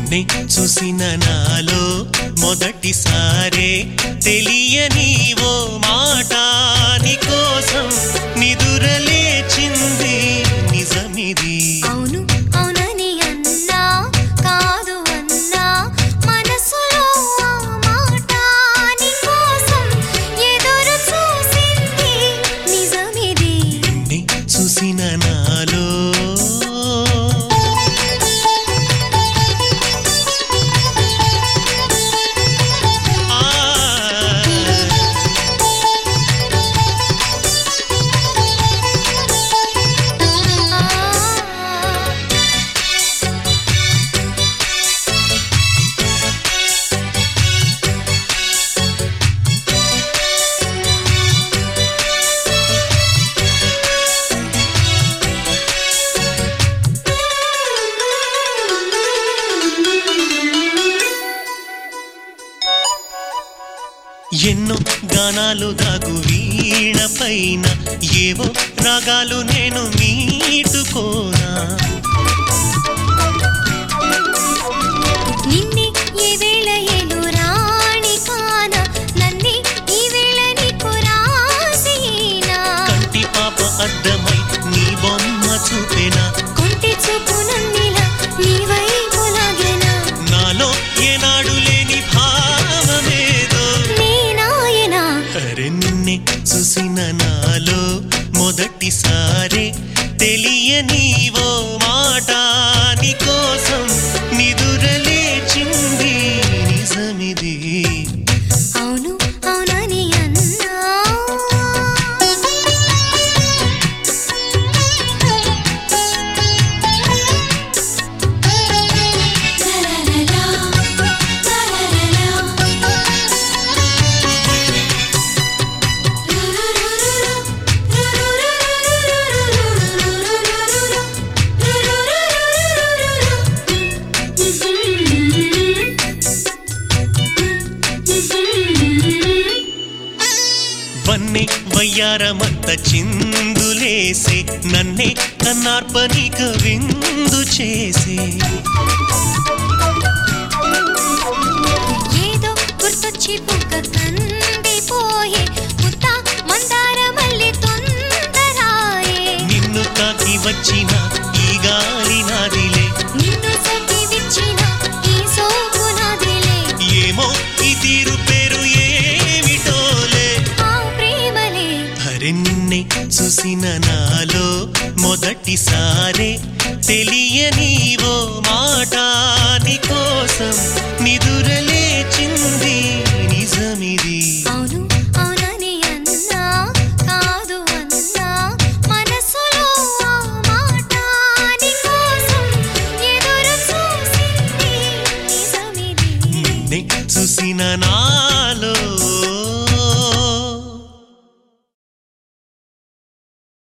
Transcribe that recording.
నిన్నే చూసిన నాలో మొదటిసారే తెలియని ఓ మాట నీ కోసం నిదురలేచింది నిజమిది అవును అవునని అన్నా కాదు అన్నా మనసులో ఆ మాట నీ కోసం ఎదురు చూసింది నిజమిది నిన్నే చూసిన నాలో ఆ ఎన్నో గానాలు దాగు వీణ పైన ఏవో రాగాలు నేను మీటుకోనా నిన్నే ఏ వేళ ఏలు రాణి కాన నన్నే ఈ వేళ నీకు రాసేనా కంటి పాప అద్దమై నీ బొమ్మ చూపెనా కొంటి చూపు నన్నిలా నీ వైపు లాగెనా నాలో ఏనాడు లేని భావమేదో నేనాయనా అరే నిన్నే చూసిన నాలో మొదటిసారి తెలియని ఓ మాట నీ కోసం నిదురలేచింది నిజమిది అవును అవునని అన్నా వన్నే వయ్యారమంత చిందులేసే నన్నే కన్నార్పనిక విందు చేసే ఏదో గుర్తొచ్చి పుక్క కందిపోయే ముత్త మందార మల్లి తొందరాయే నిన్ను తాకి వచ్చిన ఈ గాలి నాదిలే నిన్ను సఖి విచ్చిన ఈ సోపు నాదిలే ఏమో ఈ తీరు పేరు ఏమిటోలే ఆ ప్రేమలే అరే నిన్నే చూసిన నాలో మొదటిసారే తెలియని ఓ మాట నీ కోసం నిదురలేచింది నిజమిది అవును అవునని అన్నా కాదు అన్నా మనసులో ఆ మాట నీ కోసం ఎదురు చూసింది నిజమిది నిన్నే చూసిన నా